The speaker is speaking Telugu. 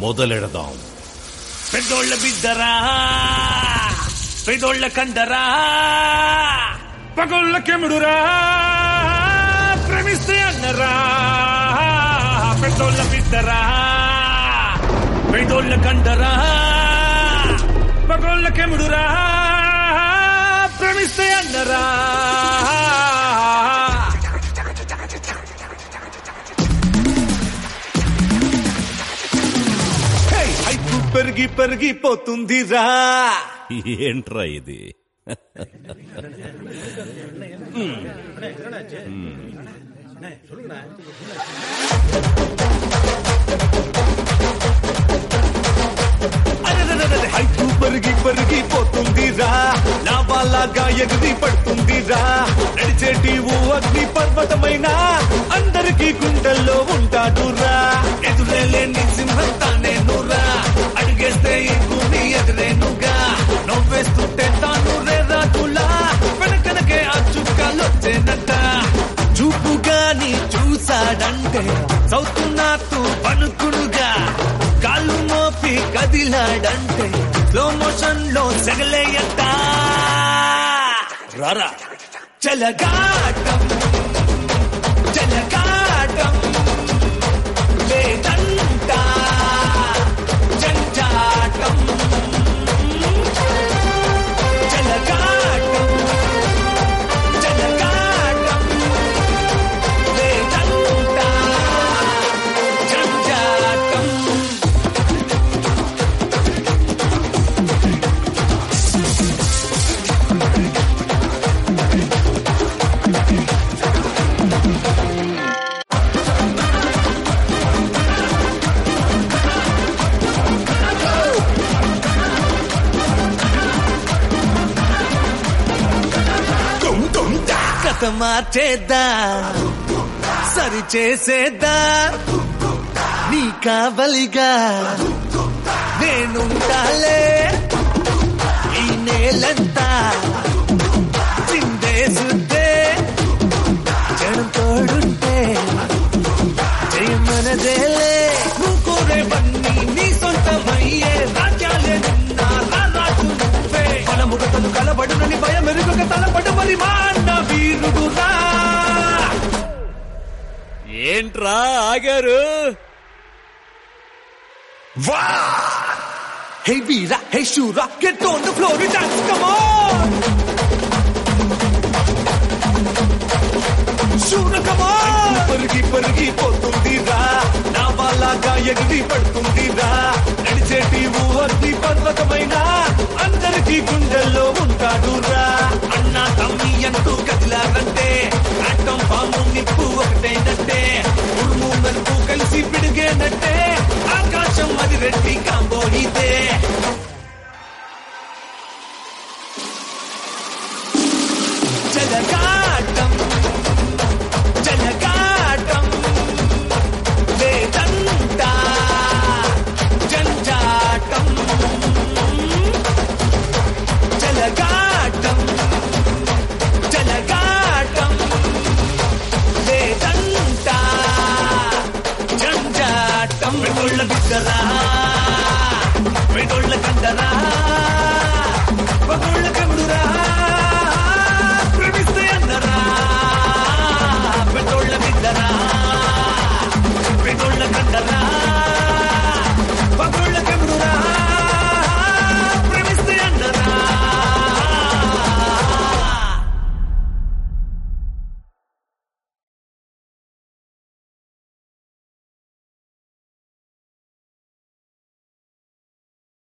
మొదలెడదాం పెద్దోళ్ళ బిడ్డరా పెద్దోళ్ళ కండరా పగోళ్ళ కెముడురా ప్రేమిస్తే అన్నరా పెద్దోళ్ళ బిడ్డరా పెద్దోళ్ళ కండరా పగోళ్ళ కెముడురా ప్రేమిస్తే అన్నరా హే, హైపు పెరిగి పెరిగిపోతుందిరా ఏంట్రా ఇది అరెరెరెరె, హైపు పెరిగి పెరిగిపోతుందిరా లావాలాగా ఎగిరి పడుతుందిరా నడిచేటి ఓ అగ్ని పర్వతమైన అందరికీ గుండెల్లో ఉంటాడురా ఎదురేలేని సింహం తానేనురా అడిగేస్తే ఇంకుని ఎదురేనుగా నవ్వేస్తుంటే తాను రే రాజులా వెనకనకే ఆ చుక్కలొచ్చేనట చూపుగాని చూసాడంటే సౌత్ నార్త్ పలుకుడుగా కాళ్ళు మోపి కదిలాడంటే స్లో మోషన్ లో సెగలేయట రారా చెలగాటం చెలగాటం లేదంట జంజాటం చెలగాటం చెలగాటం లేదంట జంజాటం కథ మార్చేద్దా సరి చేసేద్దా నీ కావలిగా నేనుంటాలే ఈ నేలంతా చిందేసుద్దే జనం తోడుంటే జయమనదేలే నువ్వు కోరేవన్నీ నీ సొంతమయ్యే రాజ్యాలే నిన్న రారాజు నువ్వే మనముగతను కలబడునని భయం ఎరుగక తలపడు మరి మా అన్న వీరుడురా ఏంట్రా ఆగారు వా hey Veera hey Shoora get on the floor dance come on Shoora come on పరుగి పరుగి పోతుందిరా నా వాళ్ళగా ఎగిరి పడుతుందిరా నడిచేటి ఊహర్ది పర్వతమైన అందరికీ గుండెల్లో ఉంటాడురా అన్న తమ్మి అంటూ కదిలారంటే ఆటం పాము నిప్పు ఒకటేనంటే ఉరుము మెరుపు కలిసి పిడిగేనంటే ఆకాశం అది రెడ్డి కాంబో ఇదే జలగాటం